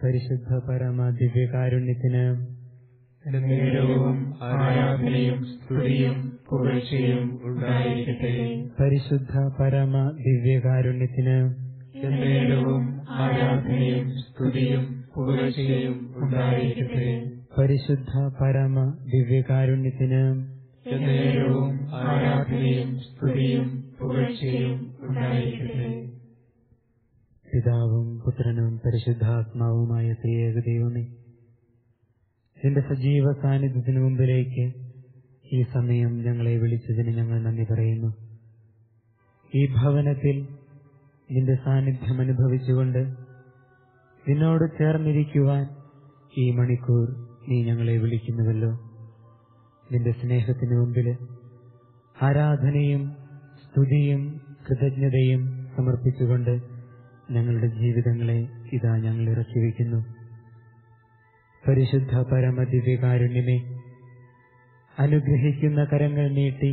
പരിശുദ്ധ പരമ ദിവ്യകാരുണ്യത്തിന് നേരവും ആരാധനയും സ്തുതിയും പുകഴ്ചയും ഉണ്ടായിരിക്കട്ടെ പരിശുദ്ധ പരമ ദിവ്യകാരുണ്യത്തിന് നേരവും ആരാധനയും സ്തുതിയും പുകഴ്ചയും ഉണ്ടായിരിക്കട്ടെ പരിശുദ്ധ പരമ ദിവ്യകാരുണ്യത്തിന് നേരവും ആരാധനയും സ്തുതിയും പുകഴ്ചയും ഉണ്ടായിരിക്കട്ടെ പിതാവും പുത്രനും പരിശുദ്ധാത്മാവുമായ ത്രിയേക ദൈവമേ നിന്റെ സജീവ സാന്നിധ്യത്തിന് മുമ്പിലേക്ക് ഈ സമയം ഞങ്ങളെ വിളിച്ചതിന് ഞങ്ങൾ നന്ദി പറയുന്നു ഈ ഭവനത്തിൽ നിന്റെ സാന്നിധ്യം അനുഭവിച്ചുകൊണ്ട് നിന്നോട് ചേർന്നിരിക്കുവാൻ ഈ മണിക്കൂർ നീ ഞങ്ങളെ വിളിക്കുന്നുവല്ലോ നിന്റെ സ്നേഹത്തിന് മുമ്പിൽ ആരാധനയും സ്തുതിയും കൃതജ്ഞതയും സമർപ്പിച്ചുകൊണ്ട് ഞങ്ങളുടെ ജീവിതങ്ങളെ ഇതാ ഞങ്ങൾ ഇറക്കി വയ്ക്കുന്നു പരിശുദ്ധ പരമദിവ്യകാരുണ്യമേ അനുഗ്രഹിക്കുന്ന കരങ്ങൾ നീട്ടി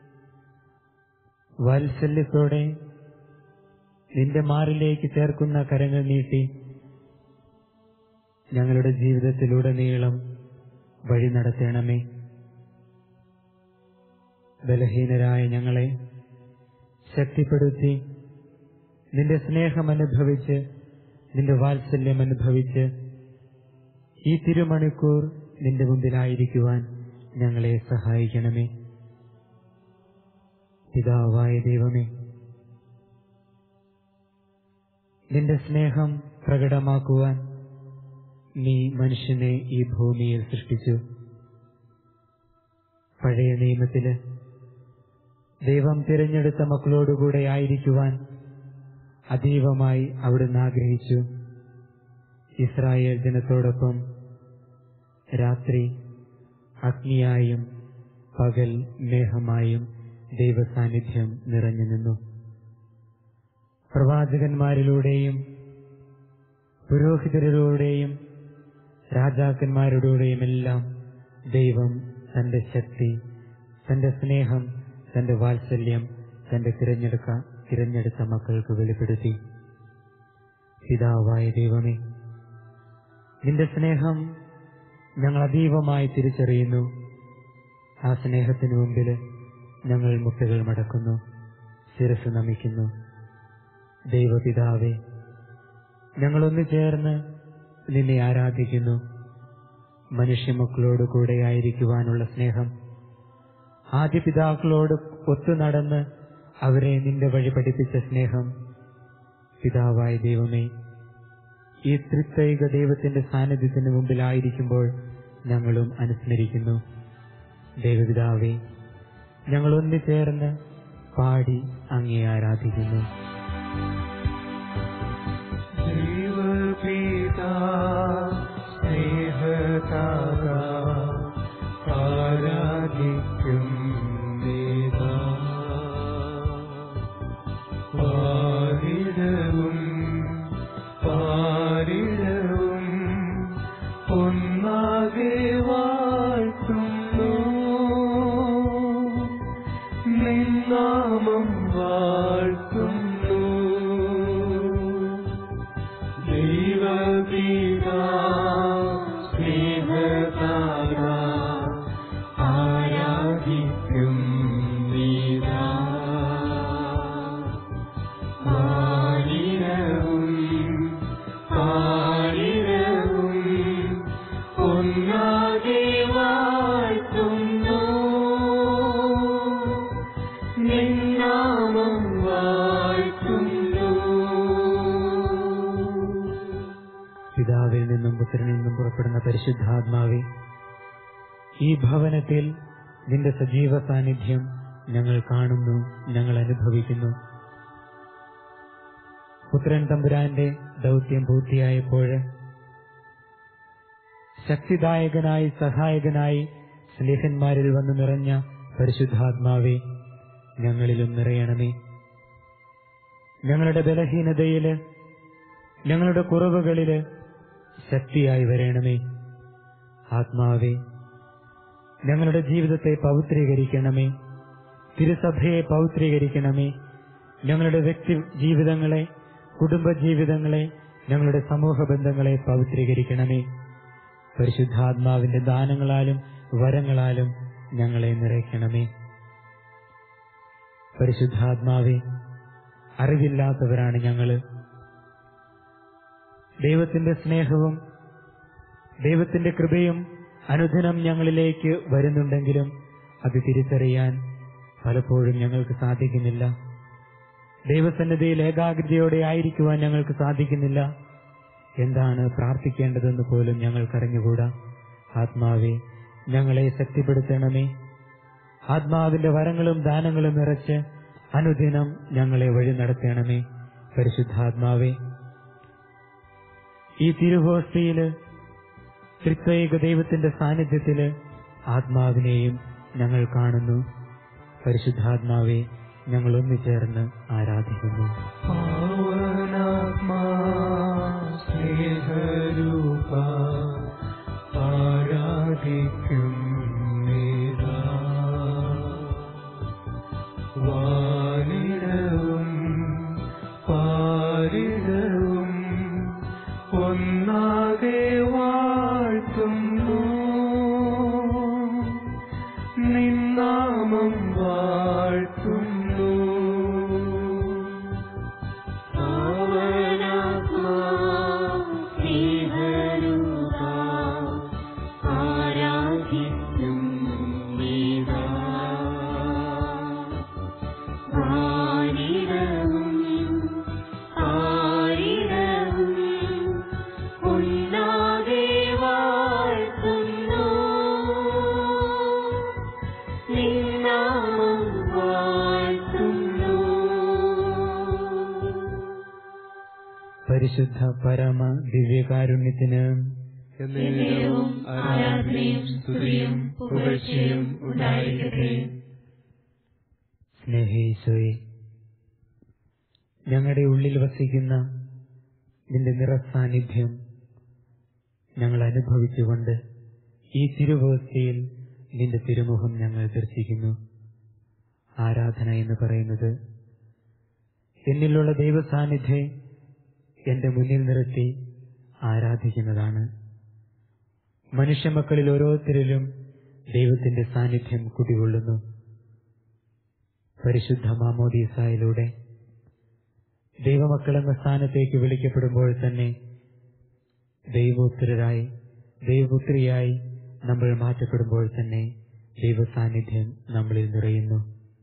വാത്സല്യത്തോടെ നിന്റെ മാറിലേക്ക് ചേർക്കുന്ന കരങ്ങൾ നീട്ടി ഞങ്ങളുടെ ജീവിതത്തിലുടനീളം വഴി നടത്തണമേ ബലഹീനരായ ഞങ്ങളെ ശക്തിപ്പെടുത്തി നിന്റെ സ്നേഹം അനുഭവിച്ച് നിന്റെ വാത്സല്യം അനുഭവിച്ച് ഈ തിരുമണിക്കൂർ നിന്റെ മുമ്പിലായിരിക്കുവാൻ ഞങ്ങളെ സഹായിക്കണമേ പിതാവായ ദൈവമേ നിന്റെ സ്നേഹം പ്രകടമാക്കുവാൻ നീ മനുഷ്യനെ ഈ ഭൂമിയിൽ സൃഷ്ടിച്ചു പഴയ നിയമത്തില് ദൈവം തിരഞ്ഞെടുത്ത മക്കളോടുകൂടെ ആയിരിക്കുവാൻ അതീവമായി അവിടുന്ന് ആഗ്രഹിച്ചു ഇസ്രായേൽ ജനത്തോടൊപ്പം രാത്രി അഗ്നിയായും പകൽ മേഘമായും ദൈവസാന്നിധ്യം നിറഞ്ഞു നിന്നു പ്രവാചകന്മാരിലൂടെയും പുരോഹിതരിലൂടെയും രാജാക്കന്മാരുടെയും എല്ലാം ദൈവം തന്റെ ശക്തി തന്റെ സ്നേഹം തന്റെ വാത്സല്യം തന്റെ തിരഞ്ഞെടുക്ക തിരഞ്ഞെടുത്ത മക്കൾക്ക് വെളിപ്പെടുത്തി പിതാവായ ദൈവമേ നിന്റെ സ്നേഹം ഞങ്ങൾ അതീവമായി തിരിച്ചറിയുന്നു ആ സ്നേഹത്തിന് മുമ്പിൽ ഞങ്ങൾ മുട്ടുകൾ മടക്കുന്നു ശിരസ് നമിക്കുന്നു ദൈവപിതാവേ ഞങ്ങളൊന്നു ചേർന്ന് നിന്നെ ആരാധിക്കുന്നു മനുഷ്യമക്കളോട് കൂടെ ആയിരിക്കുവാനുള്ള സ്നേഹം ആദ്യ പിതാക്കളോട് ഒത്തു നടന്ന് അവരെ നിന്റെ വഴി പഠിപ്പിച്ച സ്നേഹം പിതാവായ ദൈവമേ ഈ തൃത്വൈക ദൈവത്തിന്റെ സാന്നിധ്യത്തിന് മുമ്പിലായിരിക്കുമ്പോൾ ഞങ്ങളും അനുസ്മരിക്കുന്നു ദൈവപിതാവേ ഞങ്ങൾ ഒന്നു ചേർന്ന് പാടി അങ്ങേ ആരാധിക്കുന്നു ദൈവപിതാ സ്നേഹതാത ആരാധിക്കും നീതാ പാരിടവും പാരിടവും ഒന്നാകെ വാഴ്ത്തുന്നു നിന്നാമം വാഴ്ത്തുന്നു ദൈവപിതാ സ്നേഹതാര ആരാധിക്കും നീതാ ആയിരവും ആയിരവും ഒന്നാകെ വാഴ്ത്തുന്നു നിന്നാമം വാഴ്ത്തുന്നു പിതാവിൽ നിന്നും പുത്രനിൽ നിന്നും പുറപ്പെടുന്ന പരിശുദ്ധാത്മാവെ ഈ ഭവനത്തിൽ നിന്റെ സജീവ സാന്നിധ്യം ഞങ്ങൾ കാണുന്നു ഞങ്ങൾ അനുഭവിക്കുന്നു പുത്രൻ തമ്പുരാന്റെ ദൗത്യം പൂർത്തിയായപ്പോൾ ശക്തിദായകനായി സഹായകനായി സ്നേഹന്മാരിൽ വന്നു നിറഞ്ഞ പരിശുദ്ധാത്മാവെ ഞങ്ങളിലും നിറയണമേ ഞങ്ങളുടെ ബലഹീനതയില് ഞങ്ങളുടെ കുറവുകളില് ശക്തിയായി വരണമേ ആത്മാവേ ഞങ്ങളുടെ ജീവിതത്തെ പൗത്രീകരിക്കണമേ തിരുസഭയെ പൗത്രീകരിക്കണമേ ഞങ്ങളുടെ വ്യക്തി ജീവിതങ്ങളെ കുടുംബ ജീവിതങ്ങളെ ഞങ്ങളുടെ സമൂഹ ബന്ധങ്ങളെ പവിത്രീകരിക്കണമേ പരിശുദ്ധാത്മാവിന്റെ ദാനങ്ങളാലും വരങ്ങളാലും ഞങ്ങളെ നിറയ്ക്കണമേ പരിശുദ്ധാത്മാവെ അറിവില്ലാത്തവരാണ് ഞങ്ങള് ദൈവത്തിന്റെ സ്നേഹവും ദൈവത്തിന്റെ കൃപയും അനുദിനം ഞങ്ങളിലേക്ക് വരുന്നുണ്ടെങ്കിലും അത് തിരിച്ചറിയാൻ പലപ്പോഴും ഞങ്ങൾക്ക് സാധിക്കുന്നില്ല ദൈവസന്നിധിയിൽ ഏകാഗ്രതയോടെ ആയിരിക്കുവാൻ ഞങ്ങൾക്ക് സാധിക്കുന്നില്ല എന്താണ് പ്രാർത്ഥിക്കേണ്ടതെന്ന് പോലും ഞങ്ങൾക്കറിഞ്ഞുകൂടാ ആത്മാവെ ഞങ്ങളെ ശക്തിപ്പെടുത്തണമേ ആത്മാവിന്റെ വരങ്ങളും ദാനങ്ങളും നിറച്ച് അനുദിനം ഞങ്ങളെ വഴി നടത്തണമേ പരിശുദ്ധാത്മാവേ ഈ തിരുവോസ്തിയില് ത്രിത്വൈക ദൈവത്തിന്റെ സാന്നിധ്യത്തില് ആത്മാവിനെയും ഞങ്ങൾ കാണുന്നു പരിശുദ്ധാത്മാവെ ഞങ്ങൾ ഒന്നുചേർന്ന് ആരാധിക്കുന്നു പാവനാത്മാ സ്നേഹരൂപ ആരാധിക്കും നീതാ. വാനിടവും പാരിടവും ഒന്നാകെ വാഴ്ത്തുന്നു നിന്നാമം വാഴ്ത്തുന്നു പാവനാത്മാ സ്നേഹരൂപ ആരാധിക്കും നീതാ. വാനിടവും പാരിടവും ഒന്നാകെ വാഴ്ത്തുന്നു. നിന്നാമം വാഴ്ത്തുന്നു പരിശുദ്ധ പരമ ദിവ്യകാരുണ്യത്തിന് എന്നേരവും ആരാധനയും സ്തുതിയും പുകഴ്ചയും ഉണ്ടായിരിക്കട്ടെ സ്നേഹീശോയെ ഞങ്ങളുടെ ഉള്ളിൽ വസിക്കുന്ന നിന്റെ നിറസാന്നിധ്യം ഞങ്ങൾ അനുഭവിച്ചുകൊണ്ട് ഈ തിരുവോസ്തിയിൽ നിന്റെ തിരുമുഖം ഞങ്ങൾ ദർശിക്കുന്നു ആരാധന എന്ന് പറയുന്നത് എന്നിലുള്ള ദൈവസാന്നിധ്യം എന്റെ മുന്നിൽ നിർത്തി ആരാധിക്കുന്നതാണ് മനുഷ്യമക്കളിൽ ഓരോരുത്തരിലും ദൈവത്തിന്റെ സാന്നിധ്യം കുടികൊള്ളുന്നു പരിശുദ്ധ മാമോദീസായിലൂടെ ദൈവമക്കളെന്ന സ്ഥാനത്തേക്ക് വിളിക്കപ്പെടുമ്പോൾ തന്നെ ദൈവോത്തരായി ദൈവപുത്രിയായി നമ്മൾ മാറ്റപ്പെടുമ്പോൾ തന്നെ ദൈവ സാന്നിധ്യം നമ്മളിൽ നിറയുന്നു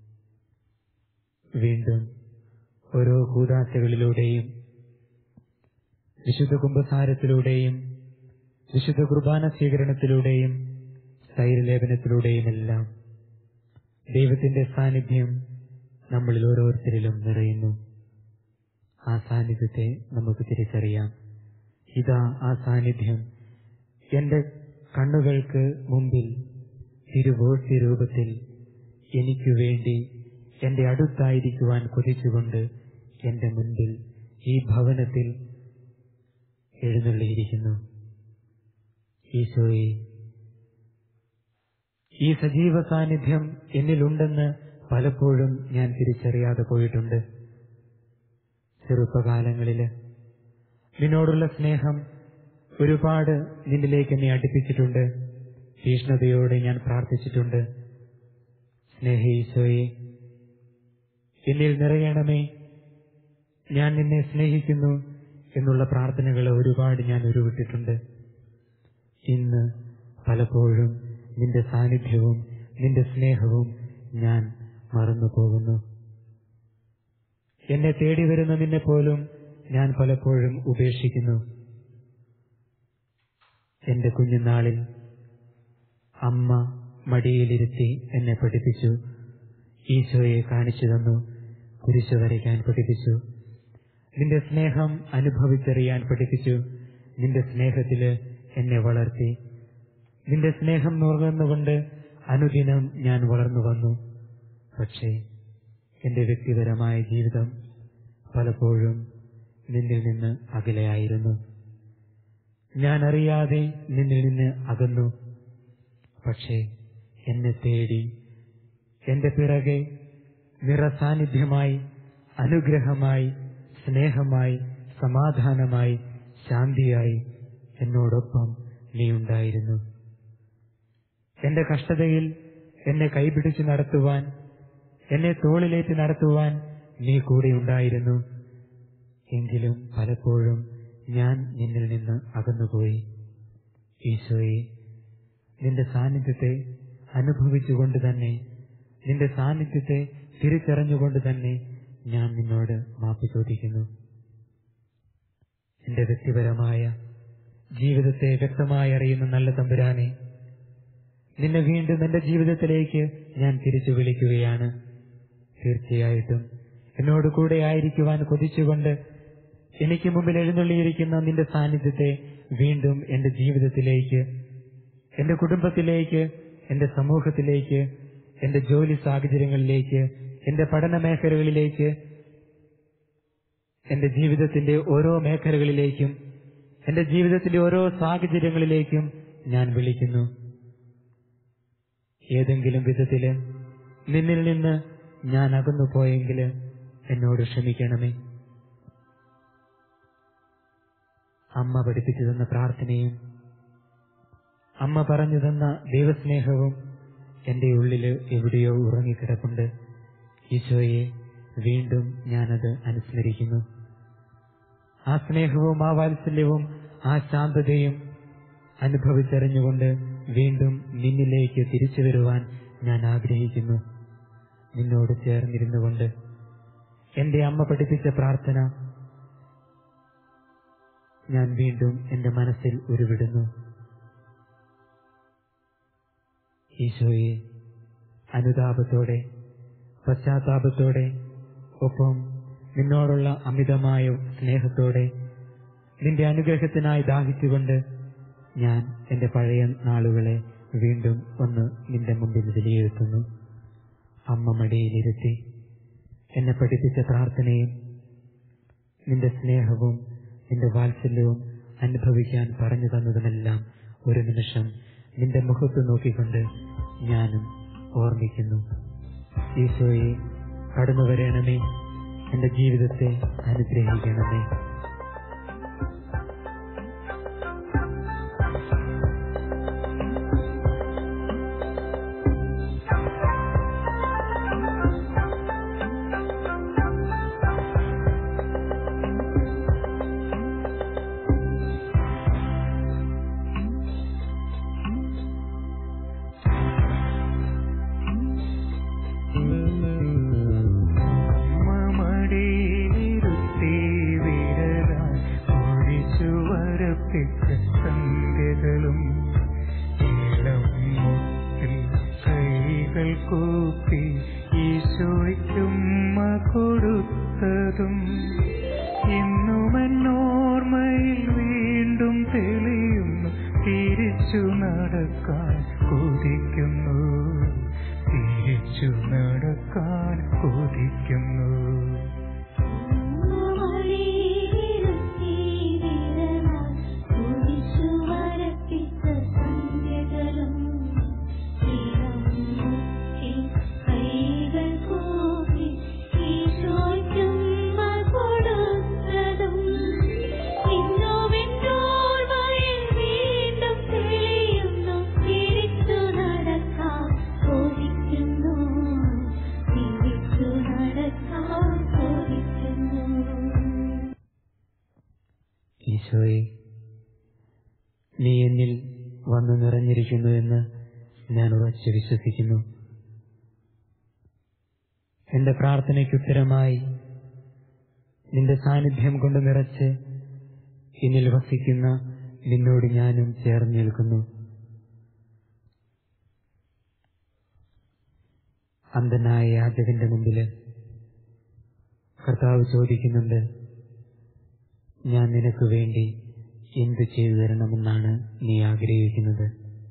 വീണ്ടും ഓരോ കൂതാശകളിലൂടെയും വിശുദ്ധ കുംഭസാരത്തിലൂടെയും വിശുദ്ധ കുർബാന സ്വീകരണത്തിലൂടെയും സ്ഥൈര്യലേപനത്തിലൂടെയുമെല്ലാം ദൈവത്തിന്റെ സാന്നിധ്യം നമ്മളിൽ ഓരോരുത്തരിലും നിറയുന്നു ആ സാന്നിധ്യത്തെ നമുക്ക് തിരിച്ചറിയാം ഇതാ ആ സാന്നിധ്യം എന്റെ കണ്ണുകൾക്ക് മുമ്പിൽ തിരുവോഴ്ത്തി രൂപത്തിൽ എനിക്കു വേണ്ടി എന്റെ അടുത്തായിരിക്കുവാൻ കൊതിച്ചുകൊണ്ട് എന്റെ മുൻപിൽ ഈ ഭവനത്തിൽ എഴുന്നള്ളിയിരിക്കുന്നു ഈശോയെ ഈ സജീവ സാന്നിധ്യം എന്നിലുണ്ടെന്ന് പലപ്പോഴും ഞാൻ തിരിച്ചറിയാതെ പോയിട്ടുണ്ട് ചെറുപ്പകാലങ്ങളില് നിന്നോടുള്ള സ്നേഹം ഒരുപാട് നിന്നിലേക്ക് എന്നെ അടുപ്പിച്ചിട്ടുണ്ട് തീഷ്ണതയോടെ ഞാൻ പ്രാർത്ഥിച്ചിട്ടുണ്ട് സ്നേഹ ഈശോയെ എന്നിൽ നിറയണമേ ഞാൻ നിന്നെ സ്നേഹിക്കുന്നു എന്നുള്ള പ്രാർത്ഥനകൾ ഒരുപാട് ഞാൻ ഉരുവിട്ടിട്ടുണ്ട് ഇന്ന് പലപ്പോഴും നിന്റെ സാന്നിധ്യവും നിന്റെ സ്നേഹവും ഞാൻ മറന്നു പോകുന്നു എന്നെ തേടി വരുന്ന നിന്നെ പോലും ഞാൻ പലപ്പോഴും ഉപേക്ഷിക്കുന്നു എന്റെ കുഞ്ഞുനാളിൽ അമ്മ മടിയിലിരുത്തി എന്നെ പഠിപ്പിച്ചു ഈശോയെ കാണിച്ചു തന്നു കുരിശു വരയ്ക്കാൻ പഠിപ്പിച്ചു നിന്റെ സ്നേഹം അനുഭവിച്ചറിയാൻ പഠിപ്പിച്ചു നിന്റെ സ്നേഹത്തില് എന്നെ വളർത്തി നിന്റെ സ്നേഹം നുകർന്നുകൊണ്ട് അനുദിനം ഞാൻ വളർന്നു വന്നു പക്ഷേ എന്റെ വ്യക്തിപരമായ ജീവിതം പലപ്പോഴും നിന്നിൽ നിന്ന് അകലെയായിരുന്നു ഞാൻ അറിയാതെ നിന്നിൽ നിന്ന് അകന്നു പക്ഷേ എന്നെ തേടി എന്റെ പിറകെ നിറസാന്നിധ്യമായി അനുഗ്രഹമായി സ്നേഹമായി സമാധാനമായി ശാന്തിയായി എന്നോടൊപ്പം നീ ഉണ്ടായിരുന്നു എന്റെ കഷ്ടതയിൽ എന്നെ കൈപിടിച്ച് നടത്തുവാൻ എന്നെ തോളിലേറ്റ് നടത്തുവാൻ നീ കൂടെ ഉണ്ടായിരുന്നു എങ്കിലും പലപ്പോഴും ഞാൻ നിന്നിൽ നിന്ന് അകന്നുപോയി ഈശോയെ നിന്റെ സാന്നിധ്യത്തെ അനുഭവിച്ചുകൊണ്ട് തന്നെ നിന്റെ സാന്നിധ്യത്തെ തിരിച്ചറിഞ്ഞുകൊണ്ട് തന്നെ ഞാൻ നിന്നോട് മാപ്പ് ചോദിക്കുന്നു എന്റെ വ്യക്തിപരമായ ജീവിതത്തെ വ്യക്തമായി അറിയുന്ന നല്ല തമ്പുരാനെ നിന്നെ വീണ്ടും എന്റെ ജീവിതത്തിലേക്ക് ഞാൻ തിരിച്ചു വിളിക്കുകയാണ് തീർച്ചയായിട്ടും എന്നോട് കൂടെ ആയിരിക്കുവാൻ കൊതിച്ചുകൊണ്ട് എനിക്ക് മുമ്പിൽ എഴുന്നള്ളിയിരിക്കുന്ന നിന്റെ സാന്നിധ്യത്തെ വീണ്ടും എന്റെ ജീവിതത്തിലേക്ക് എന്റെ കുടുംബത്തിലേക്ക് എന്റെ സമൂഹത്തിലേക്ക് എന്റെ ജോലി സാഹചര്യങ്ങളിലേക്ക് എന്റെ പഠന മേഖലകളിലേക്ക് എന്റെ ജീവിതത്തിന്റെ ഓരോ മേഖലകളിലേക്കും എന്റെ ജീവിതത്തിന്റെ ഓരോ സാഹചര്യങ്ങളിലേക്കും ഞാൻ വിളിക്കുന്നു ഏതെങ്കിലും വിധത്തില് നിന്നിൽ നിന്ന് ഞാൻ അകന്നു പോയെങ്കിൽ എന്നോട് ക്ഷമിക്കണമേ അമ്മ പഠിപ്പിച്ചു തന്ന പ്രാർത്ഥനയും അമ്മ പറഞ്ഞു തന്ന ദൈവസ്നേഹവും എന്റെ ഉള്ളില് എവിടെയോ ഉറങ്ങിക്കിടപ്പുണ്ട് ഈശോയെ വീണ്ടും ഞാനത് അനുസ്മരിക്കുന്നു ആ സ്നേഹവും ആ വാത്സല്യവും ആ ശാന്തതയും അനുഭവിച്ചറിഞ്ഞുകൊണ്ട് വീണ്ടും നിന്നിലേക്ക് തിരിച്ചു വരുവാൻ ഞാൻ ആഗ്രഹിക്കുന്നു നിന്നോട് ചേർന്നിരുന്നു കൊണ്ട് എന്റെ അമ്മ പഠിപ്പിച്ച പ്രാർത്ഥന ഞാൻ വീണ്ടും എന്റെ മനസ്സിൽ ഉരുവിടുന്നു ഈശോയെ അനുതാപത്തോടെ പശ്ചാത്താപത്തോടെ ഒപ്പം നിന്നോടുള്ള അമിതമായ സ്നേഹത്തോടെ നിന്റെ അനുഗ്രഹത്തിനായി ദാഹിച്ചുകൊണ്ട് ഞാൻ എന്റെ പഴയ നാളുകളെ വീണ്ടും ഒന്ന് നിന്റെ മുമ്പിൽ വിലയിരുത്തുന്നു അമ്മ മടിയിലിരുത്തി എന്നെ പഠിപ്പിച്ച പ്രാർത്ഥനയും നിന്റെ സ്നേഹവും നിന്റെ വാത്സല്യവും അനുഭവിക്കാൻ പറഞ്ഞു തന്നതുമെല്ലാം ഒരു നിമിഷം നിന്റെ മുഖത്ത് നോക്കിക്കൊണ്ട് ഞാനും ഓർമ്മിക്കുന്നു ഈശോയെ കടന്നു വരണമേ എന്റെ ജീവിതത്തെ അനുഗ്രഹിക്കണമേ മടിയിലിരുത്തി വിരലാൽ ഒഴിച്ചു വരപ്പിച്ച സന്ധ്യകളും ഇളം മുട്ടിൽ കൈകൾ കൂപ്പി ഈശോയ്ക്കുമ്മ കൊടുത്തതും ഇന്നുമെന്നോർമ്മയിൽ വീണ്ടും തെളിയുന്നു തിരിച്ചു നടക്കാൻ കൊതിക്കുന്നു തിരിച്ചു നടക്കാൻ കൊതിക്കുന്നു മടിയിലിരുത്തി വിരലാൽ കുരിശു വരപ്പിച്ച സന്ധ്യകളും ഇളം മുട്ടിൽ കൈകൾ കൂപ്പി ഈശോയ്ക്കുമ്മ കൊടുത്തതും ഇന്നുമെന്നോർമ്മയിൽ വീണ്ടും തെളിയുന്നു തിരിച്ചു നടക്കാൻ കൊതിക്കുന്നു തിരിച്ചു നടക്കാൻ കൊതിക്കുന്നു ഈശോയെ നീ എന്നിൽ വന്നു നിറഞ്ഞിരിക്കുന്നു എന്ന് ഞാൻ ഉറച്ചു വിശ്വസിക്കുന്നു എന്റെ പ്രാർത്ഥനയ്ക്ക് ഉത്തരമായി നിന്റെ സാന്നിധ്യം കൊണ്ട് നിറച്ച് എന്നിൽ വസിക്കുന്ന നിന്നോട് ഞാനും ചേർന്ന് നിൽക്കുന്നു അന്ധനായ യാചകന്റെ മുമ്പില് കർത്താവ് ചോദിക്കുന്നുണ്ട് ഞാൻ നിനക്ക് വേണ്ടി എന്തു ചെയ്തു തരണമെന്നാണ് നീ ആഗ്രഹിക്കുന്നത്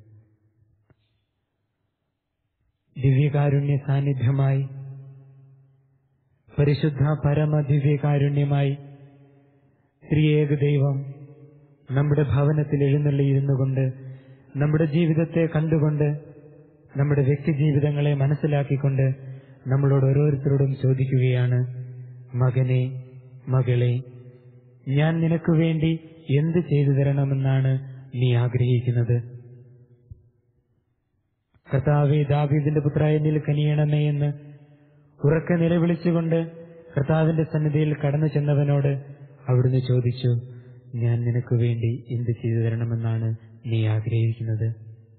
ദിവ്യകാരുണ്യ സാന്നിധ്യമായി പരിശുദ്ധ പരമ ദിവ്യകാരുണ്യമായി ത്രിയേക ദൈവം നമ്മുടെ ഭവനത്തിൽ എഴുന്നള്ളിയിരുന്നു കൊണ്ട് നമ്മുടെ ജീവിതത്തെ കണ്ടുകൊണ്ട് നമ്മുടെ വ്യക്തി ജീവിതങ്ങളെ മനസ്സിലാക്കിക്കൊണ്ട് നമ്മളോട് ഓരോരുത്തരോടും ചോദിക്കുകയാണ് മകനെ മകളെ ഞാൻ നിനക്ക് വേണ്ടി എന്ത് ചെയ്തു തരണമെന്നാണ് നീ ആഗ്രഹിക്കുന്നത് കർത്താവെ ദാവീദിന്റെ പുത്ര എന്നിൽ കനിയണമേ എന്ന് ഉറക്കെ നിലവിളിച്ചുകൊണ്ട് കർത്താവിന്റെ സന്നിധിയിൽ കടന്നു ചെന്നവനോട് അവിടുന്ന് ചോദിച്ചു ഞാൻ നിനക്ക് വേണ്ടി എന്ത് ചെയ്തു തരണമെന്നാണ് നീ ആഗ്രഹിക്കുന്നത്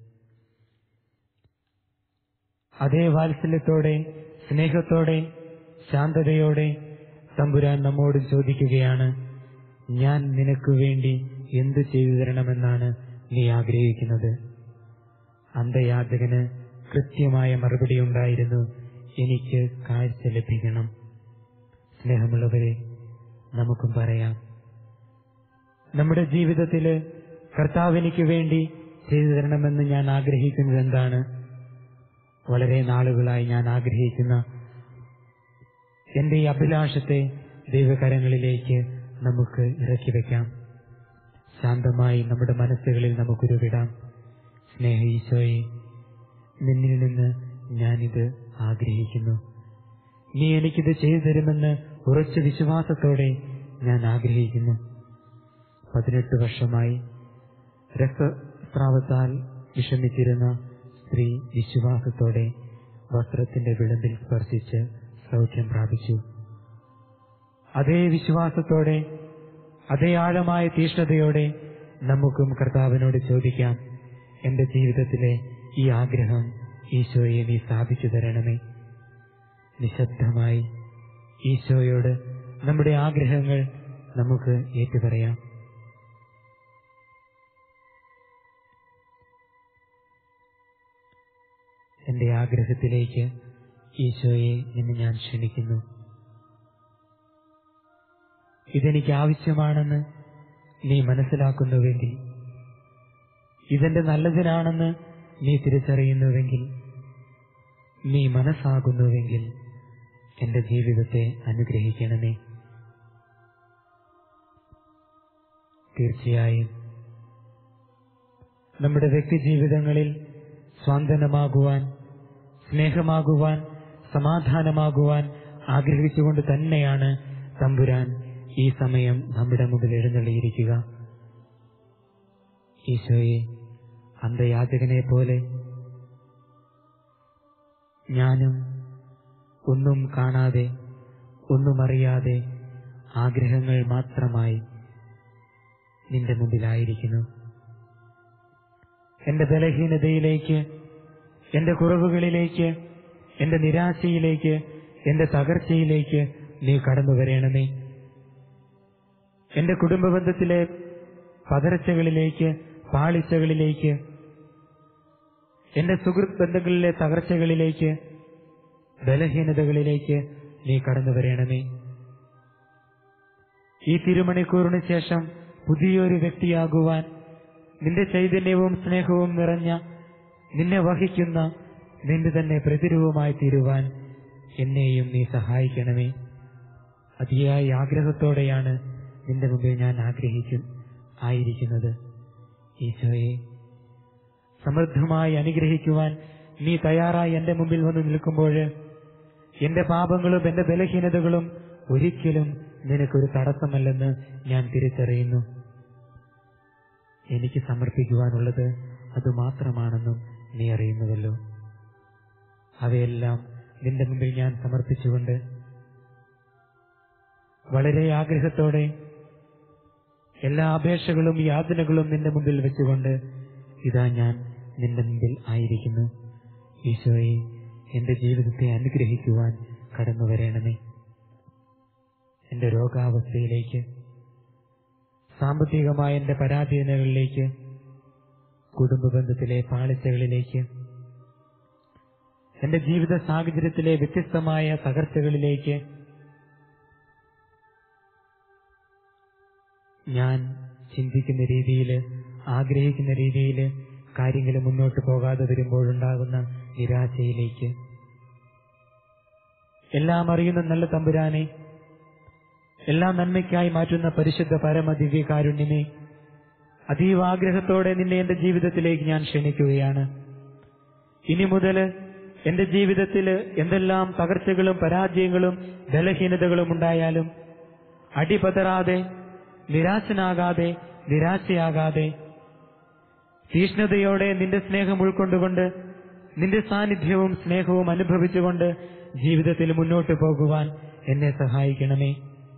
അതേ വാത്സല്യത്തോടെ സ്നേഹത്തോടെ ശാന്തതയോടെ തമ്പുരാൻ നമ്മോട് ചോദിക്കുകയാണ് ഞാൻ നിനക്ക് വേണ്ടി എന്ത് ചെയ്തു തരണമെന്നാണ് നീ ആഗ്രഹിക്കുന്നത് അന്ധയാചകന് കൃത്യമായ മറുപടി ഉണ്ടായിരുന്നു എനിക്ക് കാഴ്ച ലഭിക്കണം സ്നേഹമുള്ളവരെ നമുക്കും പറയാം നമ്മുടെ ജീവിതത്തില് കർത്താവിനിക്ക് വേണ്ടി ചെയ്തു തരണമെന്ന് ഞാൻ ആഗ്രഹിക്കുന്നത് എന്താണ് വളരെ നാളുകളായി ഞാൻ ആഗ്രഹിക്കുന്ന എന്റെ ഈ അഭിലാഷത്തെ ദൈവകരങ്ങളിലേക്ക് നമുക്ക് ഇറക്കി വെക്കാം ശാന്തമായി നമ്മുടെ മനസ്സുകളിൽ നമുക്കുരുവിടാം സ്നേഹ ഈശോയെ നിന്നിൽ നിന്ന് ഞാനിത് ആഗ്രഹിക്കുന്നു നീ എനിക്കിത് ചെയ്തു തരുമെന്ന് ഉറച്ച വിശ്വാസത്തോടെ ഞാൻ ആഗ്രഹിക്കുന്നു പതിനെട്ട് വർഷമായി രക്തസ്രാവത്താൽ വിഷമിച്ചിരുന്ന സ്ത്രീ വിശ്വാസത്തോടെ വസ്ത്രത്തിന്റെ വിളമ്പിൽ സ്പർശിച്ച് സൗഖ്യം പ്രാപിച്ചു അതേ വിശ്വാസത്തോടെ അതേ ആഴമായ തീഷ്ണതയോടെ നമുക്കും കർത്താവിനോട് ചോദിക്കാം എന്റെ ജീവിതത്തിലെ ഈ ആഗ്രഹം ഈശോയെ നീ സ്ഥാപിച്ചു തരണമേ നിശബ്ദമായി ഈശോയോട് നമ്മുടെ ആഗ്രഹങ്ങൾ നമുക്ക് ഏറ്റുപറയാം എന്റെ ആഗ്രഹത്തിലേക്ക് ഈശോയെ എന്ന് ഞാൻ ക്ഷണിക്കുന്നു ഇതെനിക്ക് ആവശ്യമാണെന്ന് നീ മനസ്സിലാക്കുന്നുവെങ്കിൽ ഇതെന്റെ നല്ലതിനാണെന്ന് നീ തിരിച്ചറിയുന്നുവെങ്കിൽ നീ മനസ്സാകുന്നുവെങ്കിൽ എന്റെ ജീവിതത്തെ അനുഗ്രഹിക്കണമേ തീർച്ചയായും നമ്മുടെ വ്യക്തി ജീവിതങ്ങളിൽ സ്വാന്തനമാകുവാൻ സ്നേഹമാകുവാൻ സമാധാനമാകുവാൻ ആഗ്രഹിച്ചുകൊണ്ട് തന്നെയാണ് തമ്പുരാൻ ഈ സമയം നമ്മുടെ മുമ്പിൽ എഴുന്നള്ളിയിരിക്കുക ഈശോയെ അന്ധയാചകനെ പോലെ ഞാനും ഒന്നും കാണാതെ ഒന്നും അറിയാതെ ആഗ്രഹങ്ങൾ മാത്രമായി നിന്റെ മുമ്പിലായിരിക്കുന്നു എന്റെ ബലഹീനതയിലേക്ക് എന്റെ കുറവുകളിലേക്ക് എന്റെ നിരാശയിലേക്ക് എന്റെ തകർച്ചയിലേക്ക് നീ കടന്നു വരേണമേ എന്റെ കുടുംബ ബന്ധത്തിലെ പതർച്ചകളിലേക്ക് പാളിച്ചകളിലേക്ക് എന്റെ സുഹൃത്ത് ബന്ധങ്ങളിലെ തകർച്ചകളിലേക്ക് ബലഹീനതകളിലേക്ക് നീ കടന്നു വരേണമേ ഈ തിരുമണിക്കൂറിന് ശേഷം പുതിയൊരു വ്യക്തിയാകുവാൻ നിന്റെ ചൈതന്യവും സ്നേഹവും നിറഞ്ഞ നിന്നെ വഹിക്കുന്ന നിന്റെ തന്നെ പ്രതിരൂപമായി തീരുവാൻ എന്നെയും നീ സഹായിക്കണമേ അതിയായ ആഗ്രഹത്തോടെയാണ് നിന്റെ മുമ്പിൽ ഞാൻ ആഗ്രഹിക്കും ആയിരിക്കുന്നത് ഈശോയെ സമൃദ്ധമായി അനുഗ്രഹിക്കുവാൻ നീ തയ്യാറായി എന്റെ മുമ്പിൽ വന്ന് നിൽക്കുമ്പോൾ എന്റെ പാപങ്ങളും എന്റെ ബലഹീനതകളും ഒരിക്കലും നിനക്കൊരു തടസ്സമല്ലെന്ന് ഞാൻ തിരിച്ചറിയുന്നു എനിക്ക് സമർപ്പിക്കുവാനുള്ളത് അതുമാത്രമാണെന്നും നീ അറിയുന്നുവല്ലോ അവയെല്ലാം നിന്റെ മുമ്പിൽ ഞാൻ സമർപ്പിച്ചുകൊണ്ട് വളരെ ആഗ്രഹത്തോടെ എല്ലാ അപേക്ഷകളും യാതനകളും നിന്റെ മുമ്പിൽ വെച്ചുകൊണ്ട് ഇതാ ഞാൻ നിന്റെ മുമ്പിൽ ആയിരിക്കുന്നു ഈശോയെ എന്റെ ജീവിതത്തെ അനുഗ്രഹിക്കുവാൻ കടന്നു വരേണമേ എന്റെ രോഗാവസ്ഥയിലേക്ക് സാമ്പത്തികമായ എന്റെ പരാധീനതകളിലേക്ക് കുടുംബ ബന്ധത്തിലെ പാളിച്ചകളിലേക്ക് എന്റെ ജീവിത സാഹചര്യത്തിലെ വ്യത്യസ്തമായ തകർച്ചകളിലേക്ക് ഞാൻ ചിന്തിക്കുന്ന രീതിയിൽ ആഗ്രഹിക്കുന്ന രീതിയിൽ കാര്യങ്ങൾ മുന്നോട്ട് പോകാതെ വരുമ്പോഴുണ്ടാകുന്ന നിരാശയിലേക്ക് എല്ലാം അറിയുന്ന നല്ല തമ്പുരാനെ എല്ലാം നന്മയ്ക്കായി മാറ്റുന്ന പരിശുദ്ധ പരമ ദിവ്യകാരുണ്യമേ അതീവ ആഗ്രഹത്തോടെ നിന്നെ എന്റെ ജീവിതത്തിലേക്ക് ഞാൻ ക്ഷണിക്കുകയാണ് ഇനി മുതൽ എന്റെ ജീവിതത്തിൽ എന്തെല്ലാം തകർച്ചകളും പരാജയങ്ങളും ബലഹീനതകളും ഉണ്ടായാലും അടിപതറാതെ നിരാശനാകാതെ നിരാശയാകാതെ തീഷ്ണതയോടെ നിന്റെ സ്നേഹം ഉൾക്കൊണ്ടുകൊണ്ട് നിന്റെ സാന്നിധ്യവും സ്നേഹവും അനുഭവിച്ചുകൊണ്ട് ജീവിതത്തിൽ മുന്നോട്ട് പോകുവാൻ എന്നെ സഹായിക്കണമേ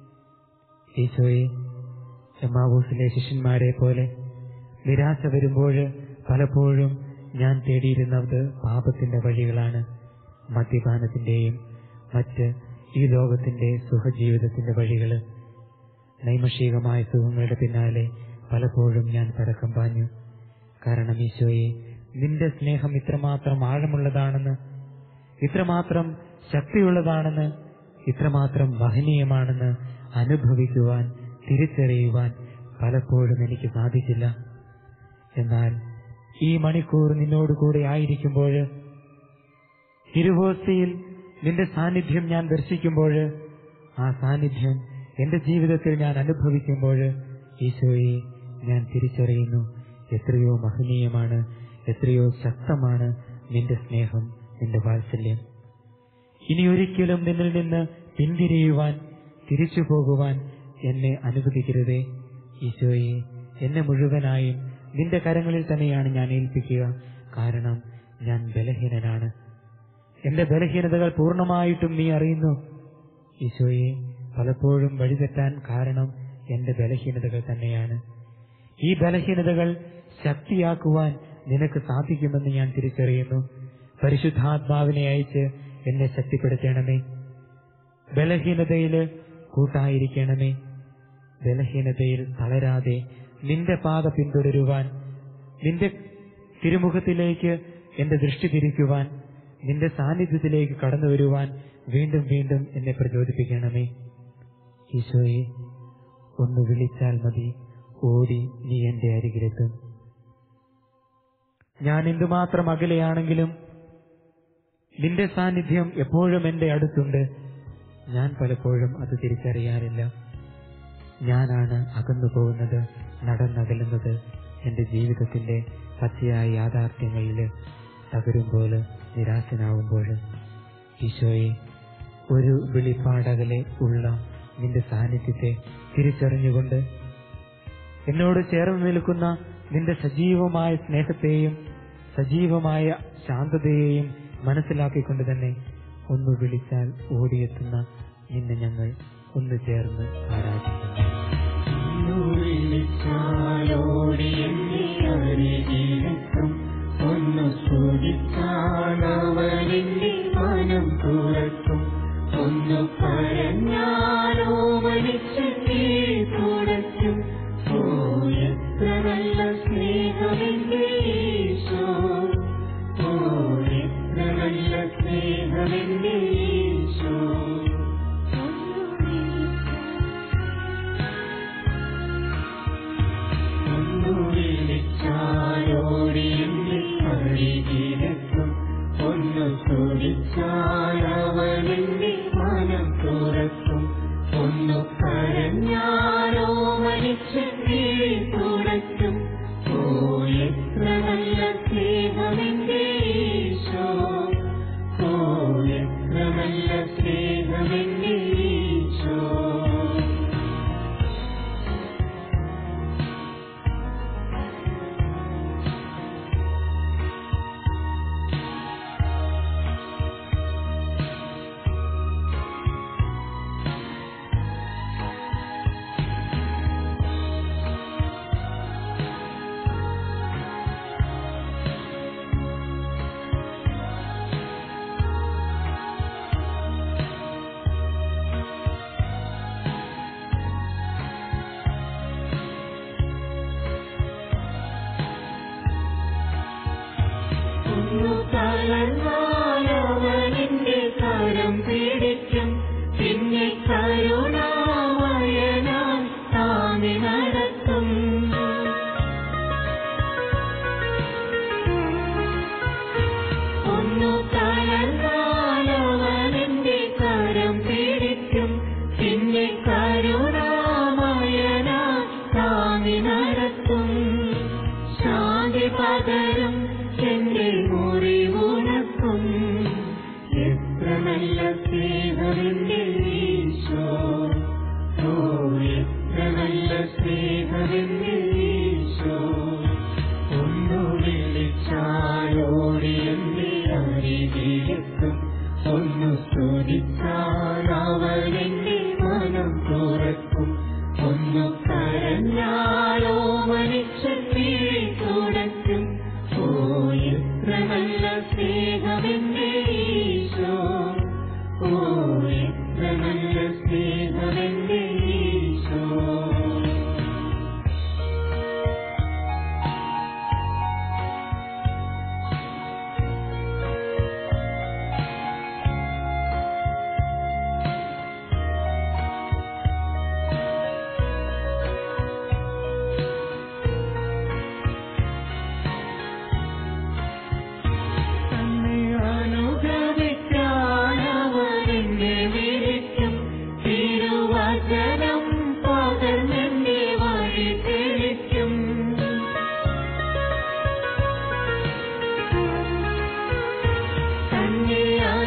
ഈശോയെ എമ്മാവൂസിലെ ശിഷ്യന്മാരെ പോലെ നിരാശ വരുമ്പോൾ പലപ്പോഴും ഞാൻ തേടിയിരുന്നത് പാപത്തിന്റെ വഴികളാണ് മദ്യപാനത്തിന്റെയും മറ്റ് ഈ ലോകത്തിന്റെ സുഖജീവിതത്തിന്റെ വഴികള് നൈമഷികമായ സുഖങ്ങളുടെ പിന്നാലെ പലപ്പോഴും ഞാൻ പരക്കം പാഞ്ഞു കാരണം ഈശോയെ നിന്റെ സ്നേഹം ഇത്രമാത്രം ആഴമുള്ളതാണെന്ന് ഇത്രമാത്രം ശക്തിയുള്ളതാണെന്ന് ഇത്രമാത്രം മഹനീയമാണെന്ന് അനുഭവിക്കുവാൻ തിരിച്ചറിയുവാൻ പലപ്പോഴും എനിക്ക് സാധിച്ചില്ല എന്നാൽ ഈ മണിക്കൂർ നിന്നോട് കൂടെ ആയിരിക്കുമ്പോൾ തിരുവോസ്തിയിൽ നിന്റെ സാന്നിധ്യം ഞാൻ ദർശിക്കുമ്പോൾ ആ സാന്നിധ്യം എന്റെ ജീവിതത്തിൽ ഞാൻ അനുഭവിക്കുമ്പോൾ ഈശോയെ ഞാൻ തിരിച്ചറിയുന്നു എത്രയോ മഹനീയമാണ് എത്രയോ ശക്തമാണ് നിന്റെ സ്നേഹം നിന്റെ വാത്സല്യം ഇനി ഒരിക്കലും നിന്നിൽ നിന്ന് പിന്തിരിയുവാൻ തിരിച്ചു പോകുവാൻ എന്നെ അനുവദിക്കരുതേ ഈശോയെ എന്നെ മുഴുവനായും നിന്റെ കരങ്ങളിൽ തന്നെയാണ് ഞാൻ ഏൽപ്പിക്കുക കാരണം ഞാൻ ബലഹീനനാണ് എന്റെ ബലഹീനതകൾ പൂർണ്ണമായിട്ടും നീ അറിയുന്നു ഈശോയെ പലപ്പോഴും വഴിതെറ്റാൻ കാരണം എന്റെ ബലഹീനതകൾ തന്നെയാണ് ഈ ബലഹീനതകൾ ശക്തിയാക്കുവാൻ നിനക്ക് സാധിക്കുമെന്ന് ഞാൻ തിരിച്ചറിയുന്നു പരിശുദ്ധാത്മാവിനെ അയച്ച് എന്നെ ശക്തിപ്പെടുത്തണമേ ബലഹീനതയില് കൂട്ടായിരിക്കണമേ ബലഹീനതയിൽ തളരാതെ നിന്റെ പാത പിന്തുടരുവാൻ നിന്റെ തിരുമുഖത്തിലേക്ക് എന്റെ ദൃഷ്ടി തിരിക്കുവാൻ നിന്റെ സാന്നിധ്യത്തിലേക്ക് കടന്നു വരുവാൻ വീണ്ടും വീണ്ടും എന്നെ പ്രചോദിപ്പിക്കണമേ ഈശോയെ ഒന്ന് വിളിച്ചാൽ മതി ഓടി നീ എന്റെ അരികിലെത്തും ഞാൻ എന്തുമാത്രം അകലെയാണെങ്കിലും നിന്റെ സാന്നിധ്യം എപ്പോഴും എന്റെ അടുത്തുണ്ട് ഞാൻ പലപ്പോഴും അത് തിരിച്ചറിയാറില്ല ഞാനാണ് അകന്നു പോകുന്നത് നടന്നകലുന്നത് എന്റെ ജീവിതത്തിന്റെ പച്ചയായ യാഥാർത്ഥ്യങ്ങളിൽ തകരുമ്പോൾ നിരാശനാവുമ്പോൾ ഈശോയെ ഒരു വെളിപ്പാടകലെ ഉള്ള നിന്റെ സാന്നിധ്യത്തെ തിരിച്ചറിഞ്ഞുകൊണ്ട് എന്നോട് ചേർന്ന് നിൽക്കുന്ന നിന്റെ സജീവമായ സ്നേഹത്തെയും സജീവമായ ശാന്തതയെയും മനസ്സിലാക്കിക്കൊണ്ട് തന്നെ ഒന്ന് വിളിച്ചാൽ ഓടിയെത്തുന്ന നിന്നെ ഞങ്ങൾ ഒന്ന് ചേർന്ന് ആരാധിക്കുന്നു ഒന്ന് സ്തുതിക്കാനവനിന്റെ മനം തുറക്കും ഒന്ന് പറഞ്ഞാലോ മനുഷ്യ തുടയ്ക്കും ഓ എത്ര നല്ല സ്നേഹമെന്റെ ഈശോ ഓ എത്ര നല്ല സ്നേഹമെന്റെ ഈശോ ഒന്നു വിളിച്ചാലോടി എന്നെ അരികിലെത്തും ഒന്ന് സ്തുതിച്ചാലവനെന്റെ മനം തുറക്കും ഒന്ന് കരഞ്ഞാലോ മനുഷ്യ തുടയ്ക്കും ഓ എത്ര നല്ല സ്നേഹമെന്റെ ഈശോ ഓ എത്ര നല്ല സ്നേഹമെന്റെ ഈശോ ഒന്നു തളർന്നാലവനെന്റെ കരം പിടിക്കും പിന്നെ കരുണാമയനാൻ താങ്ങി നടത്തും ഒന്നു തളർന്നാലവനെന്റെ കരം പിടിക്കും പിന്നെ കരുണാമയനാൻ താങ്ങി നടത്തും ശാന്തി പകരും എന്റെ മുറിവുണക്കും എത്ര നല്ല സ്നേഹമെന്റെ ഈശോ ഓ എത്ര നല്ല സ്നേഹം അരികിലെത്തും ഒന്നു സ്തുതിച്ചാൽ അവനെന്റെ മനം തുറക്കും ഒന്നു കരഞ്ഞാലോ മനുഷ്യൻ വീഴി തുടക്കും ഓ എത്ര നല്ല സ്നേഹമെന്റെ ഈശോ ഓ എത്ര നല്ല സ്നേഹമെന്റെ ഈശോ തന്നെ അനുഗമിക്കാനവരെന്നെ വിളിക്കും തിരുവചനം പകർന്നെന്റെ വഴി തെളിക്കും തന്നെ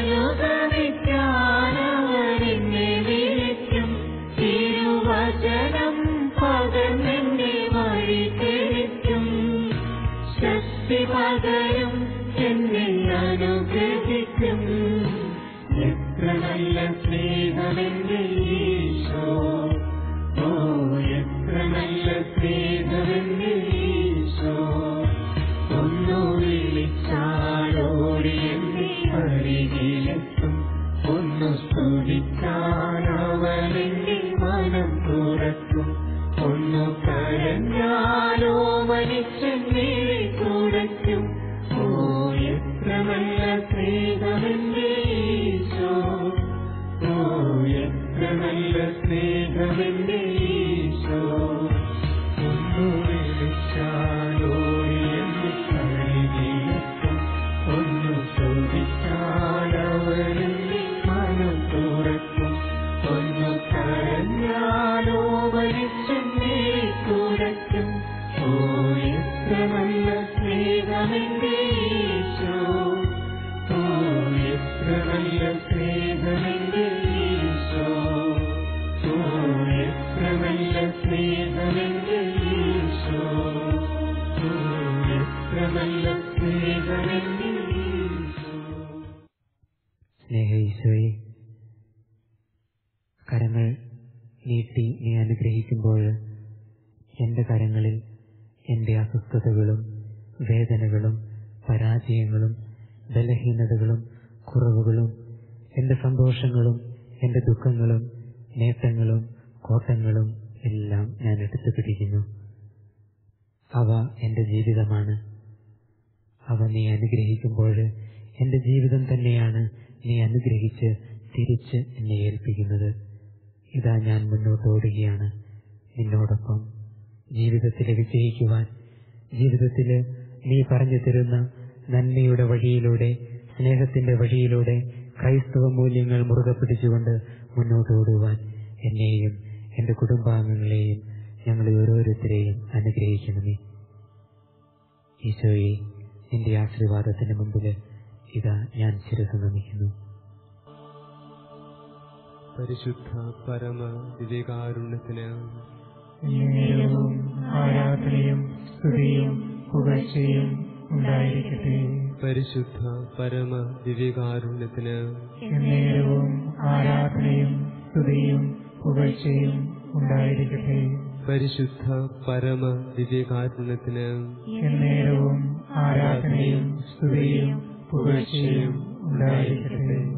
അനുഗമിക്കാനവരെന്നെ വിളിക്കും തിരുവചനം പകർന്നെന്റെ വഴി തെളിക്കും ശക്തി പകരും എന്നെ അനുഗ്രഹിക്കും എത്ര നല്ല സ്നേഹമെന്റെ ഈശോ ഓ എത്ര നല്ല സ്നേഹമെന്റെ ഈശോ ഒന്നു വിളിച്ചാലോടി എന്നെ അരികിലെത്തും ഒന്നു സ്തുതിച്ചാൽ അവനെന്റെ മനം തുറക്കും ഒന്നു കരഞ്ഞാലോ മനുഷ്യൻ വീഴി തുടയ്ക്കും ഓ എത്ര നല്ല സ്നേഹമെന്റെ ഈശോ ഓ എത്ര നല്ല സ്നേഹമെന്റെ ഈശോ ഒന്നു വിളിച്ചാലോടി എന്നെ അരികിലെത്തും ഒന്നു ചോദിച്ചാൽ അവനെന്റെ മനം തുറക്കും ഒന്നു കരഞ്ഞാലോ മനുഷ്യൻ തുടക്കും ഓ എത്ര നല്ല സ്നേഹമെന്റെ ഈശോ ഓ എത്ര നല്ല സ്നേഹമെന്റെ ഈശോ ഓ എത്ര നല്ല സ്നേഹമെന്റെ ഈശോ ഓ എത്ര നല്ല സ്നേഹമെന്റെ ഈശോ സ്നേഹ ഈശോയെ കരങ്ങൾ നീട്ടി നീ അനുഗ്രഹിക്കുമ്പോൾ എൻ്റെ കരങ്ങളിൽ എൻ്റെ അസ്വസ്ഥതകളും വേദനകളും പരാജയങ്ങളും ബലഹീനതകളും കുറവുകളും എൻ്റെ സന്തോഷങ്ങളും എൻ്റെ ദുഃഖങ്ങളും നേട്ടങ്ങളും കോട്ടങ്ങളും എല്ലാം ഞാൻ എടുത്തു പിടിക്കുന്നു അവ എൻ്റെ ജീവിതമാണ് അവ നീ അനുഗ്രഹിക്കുമ്പോൾ എൻ്റെ ജീവിതം തന്നെയാണ് നീ അനുഗ്രഹിച്ച് തിരിച്ച് എന്നെ ഏൽപ്പിക്കുന്നത് ഇതാ ഞാൻ മുന്നോട്ട് ഓടുകയാണ് നിന്നോടൊപ്പം ജീവിതത്തിൽ വിജയിക്കുവാൻ ജീവിതത്തിൽ നീ പറഞ്ഞു തരുന്ന നന്മയുടെ വഴിയിലൂടെ സ്നേഹത്തിന്റെ വഴിയിലൂടെ ക്രൈസ്തവ മൂല്യങ്ങൾ മുറുകെ പിടിച്ചുകൊണ്ട് മുന്നോട്ട് ഓടുവാൻ എന്നെയും എൻ്റെ കുടുംബാംഗങ്ങളെയും ഞങ്ങളെ ഓരോരുത്തരെയും അനുഗ്രഹിക്കണമേ ഈശോയെ നിന്റെ ആശീർവാദത്തിന് മുമ്പിൽ ഇതാ ഞാൻ ശിരസ് നമിക്കുന്നു പരിശുദ്ധ പരമ വിവേകാരുണ്യത്തിന് നേരവും ആരാധനയും സ്തുതിയും പുകഴ്ചയും ഉണ്ടായിരിക്കട്ടെ പരിശുദ്ധ പരമ വിവേകാരുണ്യത്തിന് നേരവും ആരാധനയും സ്തുതിയും പുകഴ്ചയും ഉണ്ടായിരിക്കട്ടെ പരിശുദ്ധ പരമ വിവേകാരുണ്യത്തിന് നേരവും ആരാധനയും സ്തുതിയും പുകഴ്ചയും ഉണ്ടായിരിക്കട്ടെ